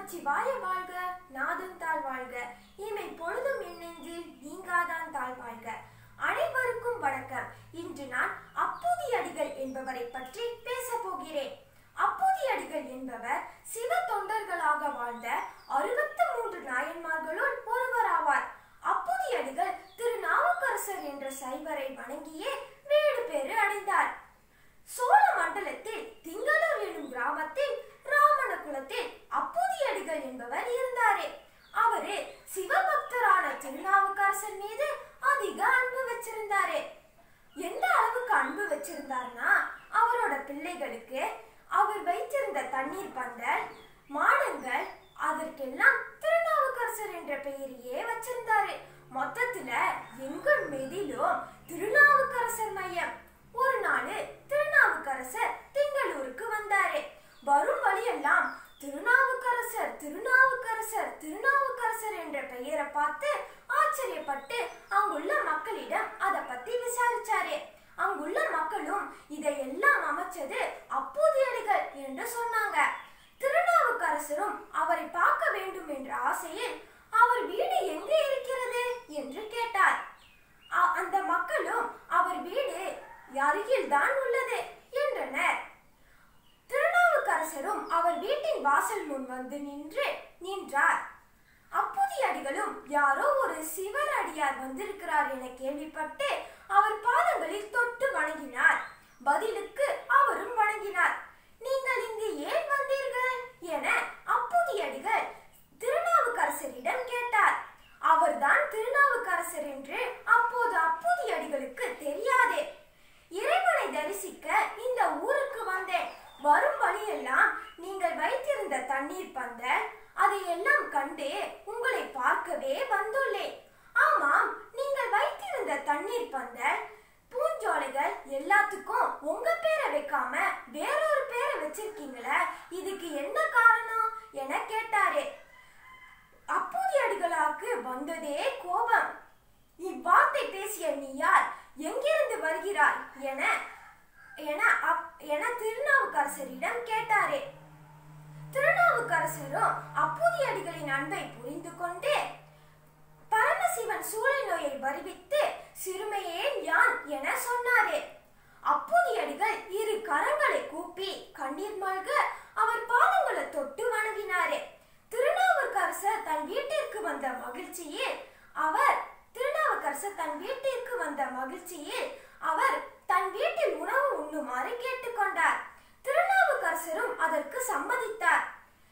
நமச்சிவாய வாழ்க நாதன் தாழ் வாழ்க இமை பொழுதும் என் நெஞ்சில் நீங்காதான் தாழ் வாழ்க அனைவருக்கும் வணக்கம் இன்று நான் அப்பூதி அடிகள் என்பவரை பற்றி பேச போகிறேன் அப்பூதி அடிகள் என்பவர் சிவ தொண்டர்களாக வாழ்ந்த அறுபத்து மூன்று நாயன்மார்களுள் ஒருவராவார் அப்பூதி அடிகள் திருநாவுக்கரசர் என்ற சைவரை வணங்கியே வீடு பேறு அடைந்தார் சோழ மண்டலத்தில் திங்களூர் எனும் கிராமத்தில் ராமண குலத்தில் அப்பூதியடிகள் என்பவர் இருந்தாரே அவரு சிவபக்தரான திருநாவுக்கரசர் மீது அதிக அன்பு வச்சிருந்தாரு எந்த அளவுக்கு அன்பு வச்சிருந்தாருன்னா அவரோட பிள்ளைகளுக்கு அவர் வைத்திருந்த தண்ணீர் பந்தல் மாடங்கள் அதற்கெல்லாம் திருநாவுக்கரசர் என்ற பெயரையே வச்சிருந்தாரு மொத்தத்துல எங்கள் மீதிலும் திருநாவுக்கரசர் மையம் ஒரு நாள் திருநாவுக்கரசர் திங்களூருக்கு வந்தாரு வரும் வழியெல்லாம் திருநாவுக்கரசர் திருநாவுக்கரசர் திருநாவுக்கரசர் என்ற பெயரை பார்த்து ஆச்சரியப்பட்டு அங்குள்ள மக்களிடம் அதை பத்தி விசாரிச்சாரு அங்குள்ள மக்களும் இதையெல்லாம் அமைச்சது அப்பூதியடிகள் என்று சொன்னாங்க திருநாவுக்கரசரும் அவரை பார்க்க வேண்டும் என்ற ஆசையில் அவர் வீடு எங்கே இருக்கிறது என்று கேட்டார் அ- அந்த மக்களும் அவர் வீடு அருகில்தான் உள்ளது என்றனர் திருநாவுக்கரசரும் அவர் வீட்டின் வாசல் முன் வந்து நின்று நின்றார் அப்புதியடிகளும் யாரோ ஒரு சிவர் அடியார் வந்திருக்கிறார் என கேள்விப்பட்டு அவர் பாதங்களில் தொட்டு வணங்கினார் பதிலுக்கு அவரும் வணங்கினார் நீங்கள் இங்கு ஏன் வந்தீர்கள் என அப்புதியடிகள் திருநாவுக்கரசரிடம் கேட்டார் அவர்தான் திருநாவுக்கரசர் என்று அப்போது அப்புதியடிகளுக்கு தெரியாதே இறைவனை தரிசிக்க இந்த ஊருக்கு வந்தேன் வரும் வழியெல்லாம் நீங்கள் வைத்திருந்த தண்ணீர் பந்தல் அதையெல்லாம் கண்டு உங்களை பார்க்கவே வந்துள்ளேன் ஆமாம் நீங்கள் வைத்திருந்த தண்ணீர் பந்தல் பூஞ்சோலைகள் எல்லாத்துக்கும் உங்க பேரை வைக்காம வேறொரு பேரை வச்சிருக்கீங்களே இதுக்கு என்ன காரணம் என கேட்டாரு அப்பூதியடிகளாக்கு வந்ததே கோபம் இவ்வார்த்தை பேசிய நீ யார் எங்கிருந்து வருகிறாய் என என அப்- என திருநாவுக்கரசரிடம் கேட்டாரே திருநாவுக்கரசரும் அப்பூதியடிகளின் அன்பை புரிந்து கொண்டு பரமசிவன் சூளை நோயை வருவித்து சிறுமையேன் யான் என சொன்னாரே அப்பூதியடிகள் இரு கரங்களை கூப்பி கண்ணீர் மல்க அவர் பாதங்களை தொட்டு வணங்கினாரே திருநாவுக்கரசர் தன் வீட்டிற்கு வந்த மகிழ்ச்சியில் அவர் திருநாவுக்கரசர் தன் வீட்டிற்கு வந்த மகிழ்ச்சியில் அவர் தன் வீட்டில் உணவு உண்ணுமாறு கேட்டுக்கொண்டார் திருநாவுக்கரசரும் அதற்கு சம்மதித்தார்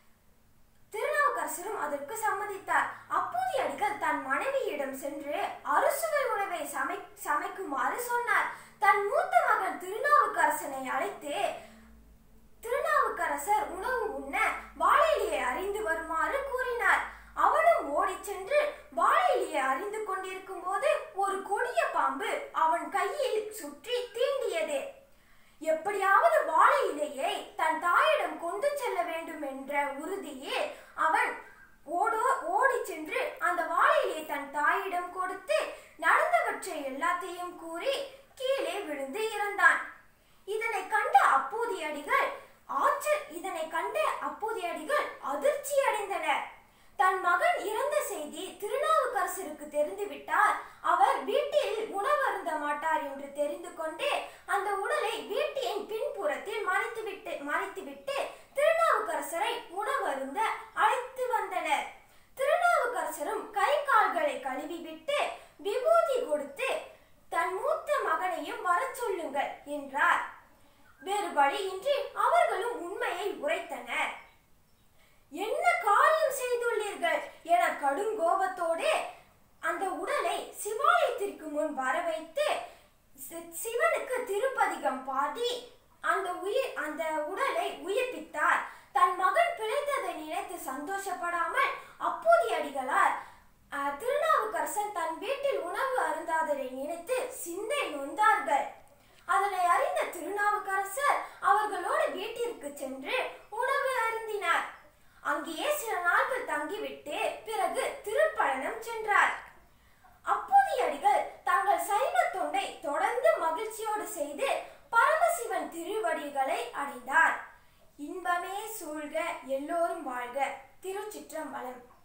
திருநாவுக்கரசரும் அதற்கு சம்மதித்தார் அப்பூதியடிகள் தன் மனைவியிடம் சென்று அறுசுவை உணவை சமை சமைக்குமாறு சொன்னார் தன் மூத்த மகன் திருநாவுக்கரசனை அழைத்து திருநாவுக்கரசர் உணவு உண்ண வாழையிலையை அறிந்து வருமாறு கூறினார் அவனும் ஓடிச் சென்று வாழையிலையை அறிந்து கொண்டிருக்கும் போது ஒரு கொடிய பாம்பு அவன் கையில் சுற்றி தீண்டியது எப்படியாவது வாழை இலையை தன் தாயிடம் கொண்டு செல்ல வேண்டும் என்ற உறுதியில் அவன் ஓடோ ஓடி சென்று அந்த வாழை இலையை தன் தாயிடம் கொடுத்து நடந்தவற்றை எல்லாத்தையும் கூறி கீழே விழுந்து இறந்தான் இதனை கண்ட அப்பூதியடிகள் ஆச்ச இதனை கண்ட அப்பூதியடிகள் அதிர்ச்சி அடைந்தனர் தன் மகன் இறந்த செய்தி திருநாவுக்கரசருக்கு தெரிந்துவிட்டால் அவர் வீட்டில் உணவு அருந்த மாட்டார் என்று தெரிந்து கொண்டு அந்த உடலை வீட்டின் பின்புறத்தில் மறைத்துவிட்டு மறைத்துவிட்டு திருநாவுக்கரசரை உணவு அருந்த அழைத்து வந்தனர் திருநாவுக்கரசரும் கை கால்களை கழுவிவிட்டு விபூதி கொடுத்து தன் மூத்த மகனையும் வரச் சொல்லுங்கள் என்றார் வேறு வழியின்றி அவர்களும் உண்மையை உரைத்தனர் என்ன காரியம் செய்துள்ளீர்கள் என கடுங்கோபத்தோடு அந்த உடலை சிவாலயத்திற்கு முன் வர வைத்து சி- சிவனுக்கு திருப்பதிகம் பாடி அந்த உயிர் அந்த உடலை உயிர்ப்பித்தார் தன் மகன் பிழைத்ததை நினைத்து சந்தோஷப்படாமல் அப்போதியடிகளார் அஹ், திருநாவுக்கரசன் தன் வீட்டில் உணவு அருந்தாததை நினைத்து சிந்தை நொந்தார்கள் அதனை அறிந்த திருநாவுக்கரசர் அவர்களோடு வீட்டிற்கு சென்று உணவு அருந்தினார் அங்கேயே சில நாட்கள் தங்கிவிட்டு பிறகு திருப்பழனம் சென்றார் அப்போதியடிகள் தங்கள் சைவ தொண்டை தொடர்ந்து மகிழ்ச்சியோடு செய்து பரமசிவன் திருவடிகளை அடைந்தார் இன்பமே சூழ்க எல்லோரும் வாழ்க திரு திருச்சிற்றம்பலம்